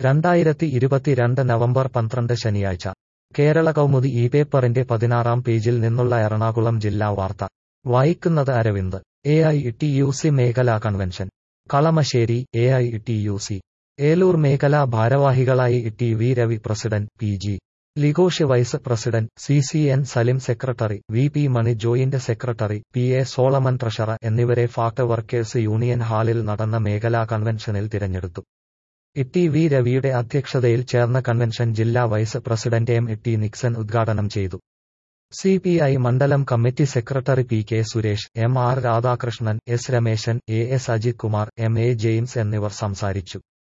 രണ്ടായിരത്തി ഇരുപത്തിരണ്ട് നവംബർ പന്ത്രണ്ട് ശനിയാഴ്ച കേരള കൗമുദി ഈ പേപ്പറിന്റെ പതിനാറാം പേജിൽ നിന്നുള്ള എറണാകുളം ജില്ലാ വാർത്ത വായിക്കുന്നത് Aravind A I T U C മേഖലാ convention Kalamassery A I T U C Eloor മേഖലാ ഭാരവാഹികളായി T V Ravi president P G Ligosh vice president C C N Salim secretary V P Mani joint secretary P A Solomon treasurer എന്നിവരെ ഫാക്ട് വർക്കേഴ്സ് യൂണിയൻ ഹാളിൽ നടന്ന മേഖലാ കൺവെൻഷനിൽ തിരഞ്ഞെടുത്തു T V രവിയുടെ അധ്യക്ഷതയിൽ ചേർന്ന കൺവെൻഷൻ ജില്ലാ vice president M T Nixon ഉദ്ഘാടനം ചെയ്തു സി പി ഐ മണ്ഡലം committee secretary P K Suresh M R Radhakrishnan S Rameshan A S Ajith Kumar M A James എന്നിവർ സംസാരിച്ചു